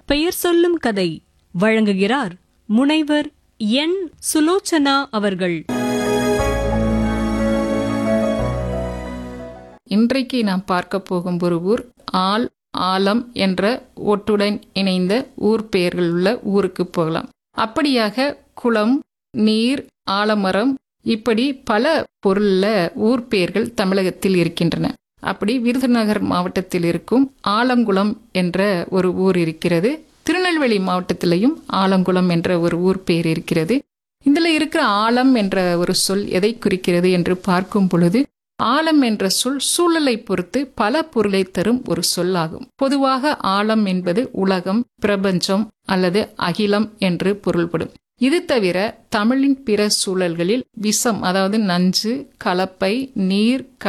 பெயர் சொல்லும் கதை வழங்குகிறார் முனைவர் என் சுலோச்சனா அவர்கள் இன்றைக்கு நாம் பார்க்க போகும் ஒரு ஊர் ஆல் ஆலம் என்ற ஒட்டுடன் இணைந்த ஊர் பெயர்கள் உள்ள ஊருக்கு போகலாம் அப்படியாக குளம் நீர் ஆலமரம் இப்படி பல பொருள்ல ஊர் பெயர்கள் தமிழகத்தில் இருக்கின்றன அப்படி விருதுநகர் மாவட்டத்தில் இருக்கும் ஆலங்குளம் என்ற ஒரு ஊர் இருக்கிறது திருநெல்வேலி மாவட்டத்திலையும் ஆலங்குளம் என்ற ஒரு ஊர் பெயர் இருக்கிறது இதுல இருக்கிற ஆலம் என்ற ஒரு சொல் எதை குறிக்கிறது என்று பார்க்கும் பொழுது ஆலம் என்ற சொல் சூழலை பொறுத்து பல பொருளை தரும் ஒரு சொல்லாகும் பொதுவாக ஆலம் என்பது உலகம் பிரபஞ்சம் அல்லது அகிலம் என்று பொருள்படும் இது தவிர தமிழின் பிற சூழல்களில் விஷம் அதாவது நஞ்சு கலப்பை நீர்